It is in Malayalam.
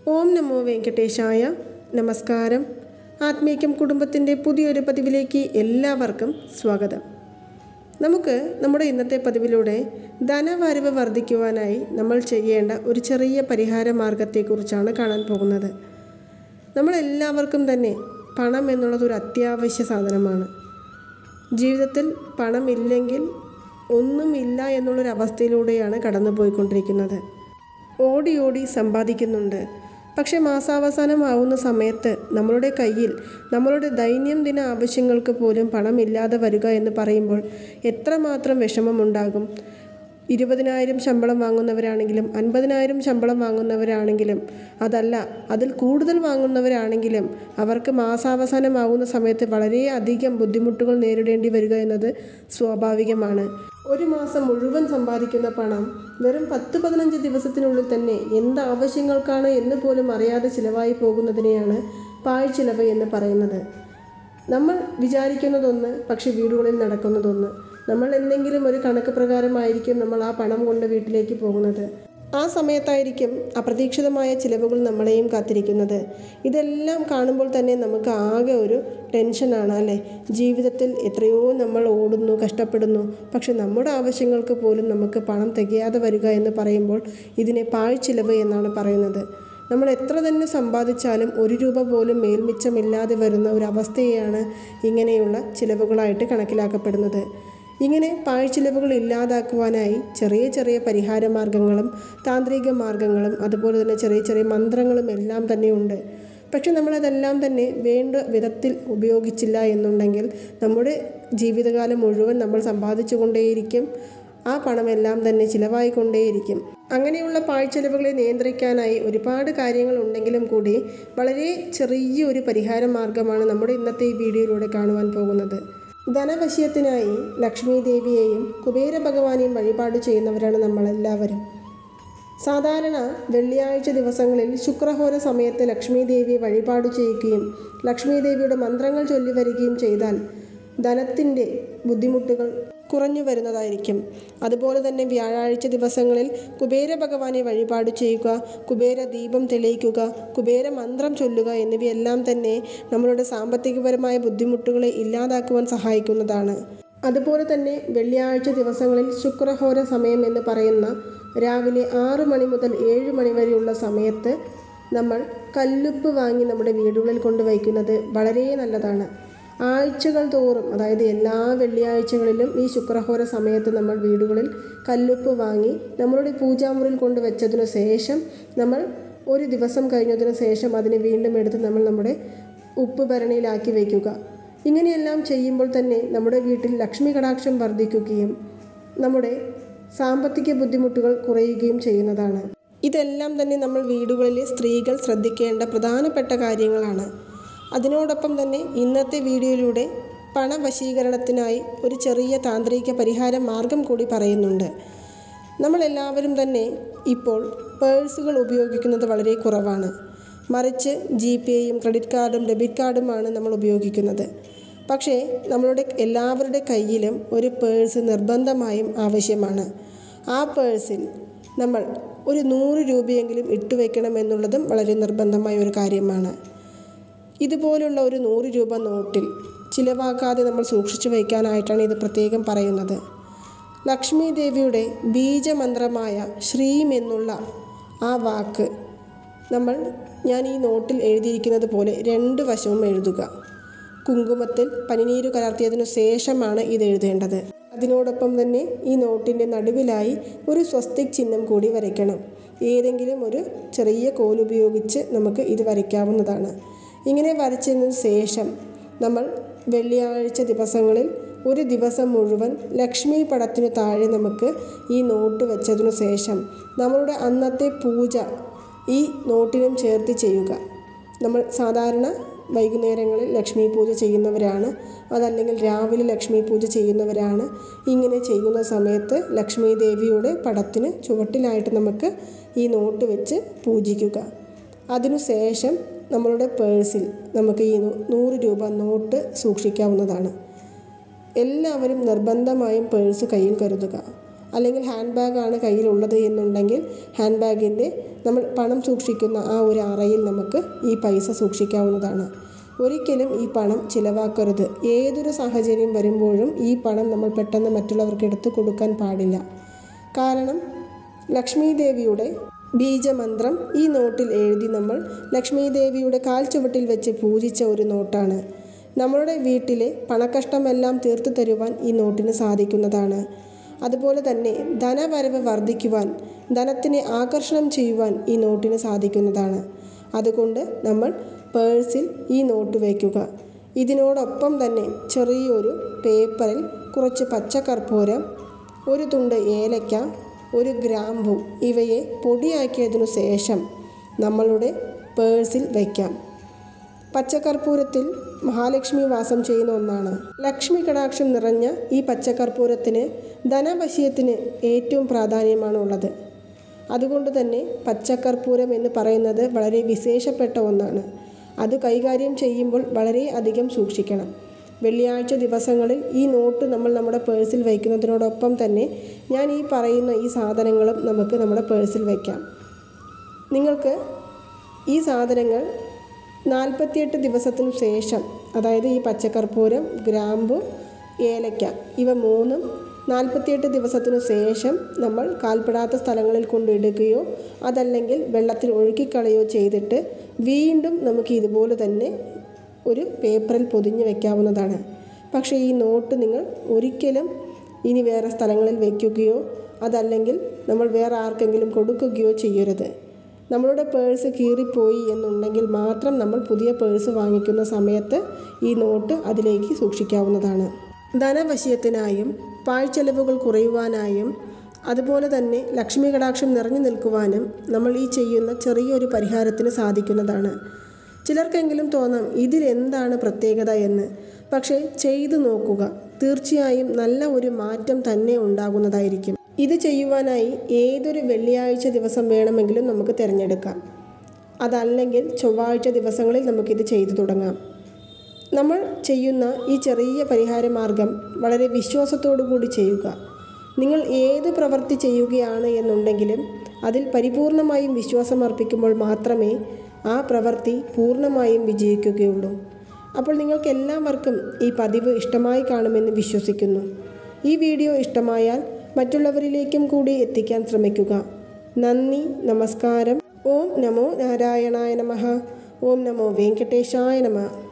ഓം നമോ വെങ്കടേശായ നമസ്കാരം ആത്മീകം കുടുംബത്തിൻ്റെ പുതിയൊരു പതിവിലേക്ക് എല്ലാവർക്കും സ്വാഗതം നമുക്ക് നമ്മുടെ ഇന്നത്തെ പതിവിലൂടെ ധനവരവ് വർദ്ധിക്കുവാനായി നമ്മൾ ചെയ്യേണ്ട ഒരു ചെറിയ പരിഹാര മാർഗത്തെക്കുറിച്ചാണ് കാണാൻ പോകുന്നത് നമ്മളെല്ലാവർക്കും തന്നെ പണം എന്നുള്ളത് ഒരു അത്യാവശ്യ സാധനമാണ് ജീവിതത്തിൽ പണമില്ലെങ്കിൽ ഒന്നുമില്ല എന്നുള്ളൊരവസ്ഥയിലൂടെയാണ് കടന്നു പോയിക്കൊണ്ടിരിക്കുന്നത് ഓടി ഓടി സമ്പാദിക്കുന്നുണ്ട് പക്ഷേ മാസാവസാനമാവുന്ന സമയത്ത് നമ്മളുടെ കയ്യിൽ നമ്മളുടെ ദൈനംദിന ആവശ്യങ്ങൾക്ക് പോലും പണമില്ലാതെ വരിക എന്ന് പറയുമ്പോൾ എത്രമാത്രം വിഷമമുണ്ടാകും ഇരുപതിനായിരം ശമ്പളം വാങ്ങുന്നവരാണെങ്കിലും അൻപതിനായിരം ശമ്പളം വാങ്ങുന്നവരാണെങ്കിലും അതല്ല അതിൽ കൂടുതൽ വാങ്ങുന്നവരാണെങ്കിലും അവർക്ക് മാസാവസാനമാകുന്ന സമയത്ത് വളരെയധികം ബുദ്ധിമുട്ടുകൾ നേരിടേണ്ടി വരിക എന്നത് സ്വാഭാവികമാണ് ഒരു മാസം മുഴുവൻ സമ്പാദിക്കുന്ന പണം വെറും പത്ത് പതിനഞ്ച് ദിവസത്തിനുള്ളിൽ തന്നെ എന്ത് ആവശ്യങ്ങൾക്കാണ് എന്ന് പോലും അറിയാതെ ചിലവായി പോകുന്നതിനെയാണ് പാഴ്ചിലവ് എന്ന് പറയുന്നത് നമ്മൾ വിചാരിക്കുന്നതൊന്ന് പക്ഷെ വീടുകളിൽ നടക്കുന്നതൊന്ന് നമ്മൾ എന്തെങ്കിലും ഒരു കണക്ക് പ്രകാരമായിരിക്കും നമ്മൾ ആ പണം കൊണ്ട് വീട്ടിലേക്ക് പോകുന്നത് ആ സമയത്തായിരിക്കും അപ്രതീക്ഷിതമായ ചിലവുകൾ നമ്മളെയും കാത്തിരിക്കുന്നത് ഇതെല്ലാം കാണുമ്പോൾ തന്നെ നമുക്ക് ആകെ ഒരു ടെൻഷനാണ് അല്ലേ ജീവിതത്തിൽ എത്രയോ നമ്മൾ ഓടുന്നു കഷ്ടപ്പെടുന്നു പക്ഷെ നമ്മുടെ ആവശ്യങ്ങൾക്ക് പോലും നമുക്ക് പണം തികയാതെ വരിക എന്ന് പറയുമ്പോൾ ഇതിനെ പാഴ്ചിലവ് എന്നാണ് പറയുന്നത് നമ്മൾ എത്ര തന്നെ സമ്പാദിച്ചാലും ഒരു രൂപ പോലും മേൽമിച്ചമില്ലാതെ വരുന്ന ഒരു അവസ്ഥയെയാണ് ഇങ്ങനെയുള്ള ചിലവുകളായിട്ട് കണക്കിലാക്കപ്പെടുന്നത് ഇങ്ങനെ പാഴ്ചിലവുകൾ ഇല്ലാതാക്കുവാനായി ചെറിയ ചെറിയ പരിഹാര മാർഗങ്ങളും താന്ത്രിക മാർഗങ്ങളും അതുപോലെ തന്നെ ചെറിയ ചെറിയ മന്ത്രങ്ങളും എല്ലാം തന്നെയുണ്ട് പക്ഷെ നമ്മളതെല്ലാം തന്നെ വേണ്ട വിധത്തിൽ ഉപയോഗിച്ചില്ല എന്നുണ്ടെങ്കിൽ നമ്മുടെ ജീവിതകാലം മുഴുവൻ നമ്മൾ സമ്പാദിച്ചു കൊണ്ടേയിരിക്കും ആ പണമെല്ലാം തന്നെ ചിലവായിക്കൊണ്ടേയിരിക്കും അങ്ങനെയുള്ള പാഴ്ചെലവുകളെ നിയന്ത്രിക്കാനായി ഒരുപാട് കാര്യങ്ങൾ ഉണ്ടെങ്കിലും കൂടി വളരെ ചെറിയൊരു പരിഹാര മാർഗമാണ് നമ്മുടെ ഇന്നത്തെ ഈ വീഡിയോയിലൂടെ കാണുവാൻ പോകുന്നത് ധനവശയത്തിനായി ലക്ഷ്മി ദേവിയെയും കുബേര ഭഗവാനെയും വഴിപാട് ചെയ്യുന്നവരാണ് നമ്മളെല്ലാവരും സാധാരണ വെള്ളിയാഴ്ച ദിവസങ്ങളിൽ ശുക്രഹോര സമയത്ത് ലക്ഷ്മി ദേവിയെ വഴിപാട് ചെയ്യുകയും ലക്ഷ്മി ദേവിയുടെ മന്ത്രങ്ങൾ ചൊല്ലി വരികയും ചെയ്താൽ ധനത്തിൻ്റെ ബുദ്ധിമുട്ടുകൾ കുറഞ്ഞു വരുന്നതായിരിക്കും അതുപോലെ തന്നെ വ്യാഴാഴ്ച ദിവസങ്ങളിൽ കുബേര ഭഗവാനെ വഴിപാട് ചെയ്യുക കുബേര ദീപം തെളിയിക്കുക കുബേര മന്ത്രം ചൊല്ലുക എന്നിവയെല്ലാം തന്നെ നമ്മളുടെ സാമ്പത്തികപരമായ ബുദ്ധിമുട്ടുകളെ ഇല്ലാതാക്കുവാൻ സഹായിക്കുന്നതാണ് അതുപോലെ തന്നെ വെള്ളിയാഴ്ച ദിവസങ്ങളിൽ ശുക്രഹോര സമയം എന്ന് പറയുന്ന രാവിലെ ആറ് മണി മുതൽ ഏഴ് മണി വരെയുള്ള സമയത്ത് നമ്മൾ കല്ലുപ്പ് വാങ്ങി നമ്മുടെ വീടുകളിൽ കൊണ്ടുവയ്ക്കുന്നത് വളരെ നല്ലതാണ് ആഴ്ചകൾ തോറും അതായത് എല്ലാ വെള്ളിയാഴ്ചകളിലും ഈ ശുക്രഹോര സമയത്ത് നമ്മൾ വീടുകളിൽ കല്ലുപ്പ് വാങ്ങി നമ്മളുടെ പൂജാമുറിയിൽ കൊണ്ട് വെച്ചതിനു ശേഷം നമ്മൾ ഒരു ദിവസം കഴിഞ്ഞതിന് ശേഷം അതിനെ വീണ്ടും എടുത്ത് നമ്മൾ നമ്മുടെ ഉപ്പ് ഭരണിയിലാക്കി വയ്ക്കുക ഇങ്ങനെയെല്ലാം ചെയ്യുമ്പോൾ തന്നെ നമ്മുടെ വീട്ടിൽ ലക്ഷ്മി കടാക്ഷം വർദ്ധിക്കുകയും നമ്മുടെ സാമ്പത്തിക ബുദ്ധിമുട്ടുകൾ കുറയുകയും ചെയ്യുന്നതാണ് ഇതെല്ലാം തന്നെ നമ്മൾ വീടുകളിലെ സ്ത്രീകൾ ശ്രദ്ധിക്കേണ്ട പ്രധാനപ്പെട്ട കാര്യങ്ങളാണ് അതിനോടൊപ്പം തന്നെ ഇന്നത്തെ വീഡിയോയിലൂടെ പണവശീകരണത്തിനായി ഒരു ചെറിയ താന്ത്രിക പരിഹാര മാർഗം കൂടി പറയുന്നുണ്ട് നമ്മളെല്ലാവരും തന്നെ ഇപ്പോൾ പേഴ്സുകൾ ഉപയോഗിക്കുന്നത് വളരെ കുറവാണ് മറിച്ച് ജി പേയും ക്രെഡിറ്റ് കാർഡും ഡെബിറ്റ് കാർഡുമാണ് നമ്മൾ ഉപയോഗിക്കുന്നത് പക്ഷേ നമ്മളുടെ എല്ലാവരുടെ കയ്യിലും ഒരു പേഴ്സ് നിർബന്ധമായും ആവശ്യമാണ് ആ പേഴ്സിൽ നമ്മൾ ഒരു നൂറ് രൂപയെങ്കിലും ഇട്ടുവെക്കണം എന്നുള്ളതും വളരെ നിർബന്ധമായ ഒരു കാര്യമാണ് ഇതുപോലുള്ള ഒരു നൂറ് രൂപ നോട്ടിൽ ചിലവാക്കാതെ നമ്മൾ സൂക്ഷിച്ചു വയ്ക്കാനായിട്ടാണ് ഇത് പ്രത്യേകം പറയുന്നത് ലക്ഷ്മി ദേവിയുടെ ബീജമന്ത്രമായ ശ്രീം എന്നുള്ള ആ വാക്ക് നമ്മൾ ഞാൻ ഈ നോട്ടിൽ എഴുതിയിരിക്കുന്നത് പോലെ രണ്ട് വശവും എഴുതുക കുങ്കുമത്തിൽ പനിനീര് കലർത്തിയതിനു ശേഷമാണ് ഇത് എഴുതേണ്ടത് അതിനോടൊപ്പം തന്നെ ഈ നോട്ടിൻ്റെ നടുവിലായി ഒരു സ്വസ്തിക് ചിഹ്നം കൂടി വരയ്ക്കണം ഏതെങ്കിലും ഒരു ചെറിയ കോലുപയോഗിച്ച് നമുക്ക് ഇത് വരയ്ക്കാവുന്നതാണ് ഇങ്ങനെ വരച്ചതിന് ശേഷം നമ്മൾ വെള്ളിയാഴ്ച ദിവസങ്ങളിൽ ഒരു ദിവസം മുഴുവൻ ലക്ഷ്മി പടത്തിനു താഴെ നമുക്ക് ഈ നോട്ട് വെച്ചതിനു ശേഷം നമ്മളുടെ അന്നത്തെ പൂജ ഈ നോട്ടിനും ചേർത്ത് ചെയ്യുക നമ്മൾ സാധാരണ വൈകുന്നേരങ്ങളിൽ ലക്ഷ്മി പൂജ ചെയ്യുന്നവരാണ് അതല്ലെങ്കിൽ രാവിലെ ലക്ഷ്മി പൂജ ചെയ്യുന്നവരാണ് ഇങ്ങനെ ചെയ്യുന്ന സമയത്ത് ലക്ഷ്മി ദേവിയുടെ പടത്തിന് ചുവട്ടിലായിട്ട് നമുക്ക് ഈ നോട്ട് വെച്ച് പൂജിക്കുക അതിനുശേഷം നമ്മളുടെ പേഴ്സിൽ നമുക്ക് ഈ നൂറ് രൂപ നോട്ട് സൂക്ഷിക്കാവുന്നതാണ് എല്ലാവരും നിർബന്ധമായും പേഴ്സ് കയ്യിൽ കരുതുക അല്ലെങ്കിൽ ഹാൻഡ് ബാഗാണ് കയ്യിലുള്ളത് എന്നുണ്ടെങ്കിൽ ഹാൻഡ് ബാഗിൻ്റെ നമ്മൾ പണം സൂക്ഷിക്കുന്ന ആ ഒരു അറയിൽ നമുക്ക് ഈ പൈസ സൂക്ഷിക്കാവുന്നതാണ് ഒരിക്കലും ഈ പണം ചിലവാക്കരുത് ഏതൊരു സാഹചര്യം വരുമ്പോഴും ഈ പണം നമ്മൾ പെട്ടെന്ന് മറ്റുള്ളവർക്ക് എടുത്തു കൊടുക്കാൻ പാടില്ല കാരണം ലക്ഷ്മി ദേവിയുടെ ബീജമന്ത്രം ഈ നോട്ടിൽ എഴുതി നമ്മൾ ലക്ഷ്മി ദേവിയുടെ കാൽ ചുവട്ടിൽ വെച്ച് പൂജിച്ച ഒരു നോട്ടാണ് നമ്മളുടെ വീട്ടിലെ പണക്കഷ്ടമെല്ലാം തീർത്തു തരുവാൻ ഈ നോട്ടിന് സാധിക്കുന്നതാണ് അതുപോലെ തന്നെ ധനവരവ് വർദ്ധിക്കുവാൻ ധനത്തിനെ ആകർഷണം ചെയ്യുവാൻ ഈ നോട്ടിന് സാധിക്കുന്നതാണ് അതുകൊണ്ട് നമ്മൾ പേഴ്സിൽ ഈ നോട്ട് വയ്ക്കുക ഇതിനോടൊപ്പം തന്നെ ചെറിയൊരു പേപ്പറിൽ കുറച്ച് പച്ചക്കർപ്പൂരം ഒരു തുണ്ട് ഏലയ്ക്ക ഒരു ഗ്രാമ്പു ഇവയെ പൊടിയാക്കിയതിനു ശേഷം നമ്മളുടെ പേഴ്സിൽ വയ്ക്കാം പച്ചക്കർപ്പൂരത്തിൽ മഹാലക്ഷ്മി വാസം ചെയ്യുന്ന ഒന്നാണ് ലക്ഷ്മി കടാക്ഷം നിറഞ്ഞ ഈ പച്ചക്കർപ്പൂരത്തിന് ധനവശയത്തിന് ഏറ്റവും പ്രാധാന്യമാണ് ഉള്ളത് അതുകൊണ്ട് തന്നെ പച്ചക്കർപ്പൂരം എന്ന് പറയുന്നത് വളരെ വിശേഷപ്പെട്ട ഒന്നാണ് അത് കൈകാര്യം ചെയ്യുമ്പോൾ വളരെ അധികം സൂക്ഷിക്കണം വെള്ളിയാഴ്ച ദിവസങ്ങളിൽ ഈ നോട്ട് നമ്മൾ നമ്മുടെ പേഴ്സിൽ വയ്ക്കുന്നതിനോടൊപ്പം തന്നെ ഞാൻ ഈ പറയുന്ന ഈ സാധനങ്ങളും നമുക്ക് നമ്മുടെ പേഴ്സിൽ വയ്ക്കാം നിങ്ങൾക്ക് ഈ സാധനങ്ങൾ നാൽപ്പത്തിയെട്ട് ദിവസത്തിനു ശേഷം അതായത് ഈ പച്ചക്കർപ്പൂരം ഗ്രാമ്പു ഏലയ്ക്ക ഇവ മൂന്നും നാൽപ്പത്തിയെട്ട് ദിവസത്തിനു ശേഷം നമ്മൾ കാൽപ്പെടാത്ത സ്ഥലങ്ങളിൽ കൊണ്ടിടുകയോ അതല്ലെങ്കിൽ വെള്ളത്തിൽ ഒഴുക്കിക്കളയോ ചെയ്തിട്ട് വീണ്ടും നമുക്ക് ഇതുപോലെ തന്നെ ഒരു പേപ്പറിൽ പൊതിഞ്ഞ് വെക്കാവുന്നതാണ് പക്ഷേ ഈ നോട്ട് നിങ്ങൾ ഒരിക്കലും ഇനി വേറെ സ്ഥലങ്ങളിൽ വയ്ക്കുകയോ അതല്ലെങ്കിൽ നമ്മൾ വേറെ ആർക്കെങ്കിലും കൊടുക്കുകയോ ചെയ്യരുത് നമ്മളുടെ പേഴ്സ് കീറിപ്പോയി എന്നുണ്ടെങ്കിൽ മാത്രം നമ്മൾ പുതിയ പേഴ്സ് വാങ്ങിക്കുന്ന സമയത്ത് ഈ നോട്ട് അതിലേക്ക് സൂക്ഷിക്കാവുന്നതാണ് ധനവശയത്തിനായും പാഴ്ചെലവുകൾ കുറയുവാനായും അതുപോലെ തന്നെ ലക്ഷ്മി കടാക്ഷം നിറഞ്ഞു നിൽക്കുവാനും നമ്മൾ ഈ ചെയ്യുന്ന ചെറിയൊരു പരിഹാരത്തിന് സാധിക്കുന്നതാണ് ചിലർക്കെങ്കിലും തോന്നാം ഇതിലെന്താണ് പ്രത്യേകത എന്ന് പക്ഷേ ചെയ്തു നോക്കുക തീർച്ചയായും നല്ല ഒരു മാറ്റം തന്നെ ഉണ്ടാകുന്നതായിരിക്കും ഇത് ചെയ്യുവാനായി ഏതൊരു വെള്ളിയാഴ്ച ദിവസം വേണമെങ്കിലും നമുക്ക് തിരഞ്ഞെടുക്കാം അതല്ലെങ്കിൽ ചൊവ്വാഴ്ച ദിവസങ്ങളിൽ നമുക്കിത് ചെയ്തു തുടങ്ങാം നമ്മൾ ചെയ്യുന്ന ഈ ചെറിയ പരിഹാര മാർഗം വളരെ വിശ്വാസത്തോടു കൂടി ചെയ്യുക നിങ്ങൾ ഏത് പ്രവൃത്തി ചെയ്യുകയാണ് എന്നുണ്ടെങ്കിലും അതിൽ പരിപൂർണമായും വിശ്വാസം അർപ്പിക്കുമ്പോൾ മാത്രമേ ആ പ്രവൃത്തി പൂർണ്ണമായും വിജയിക്കുകയുള്ളൂ അപ്പോൾ നിങ്ങൾക്ക് എല്ലാവർക്കും ഈ പതിവ് ഇഷ്ടമായി കാണുമെന്ന് വിശ്വസിക്കുന്നു ഈ വീഡിയോ ഇഷ്ടമായാൽ മറ്റുള്ളവരിലേക്കും കൂടി എത്തിക്കാൻ ശ്രമിക്കുക നന്ദി നമസ്കാരം ഓം നമോ നാരായണായ നമഃ ഓം നമോ വെങ്കടേശായ നമഃ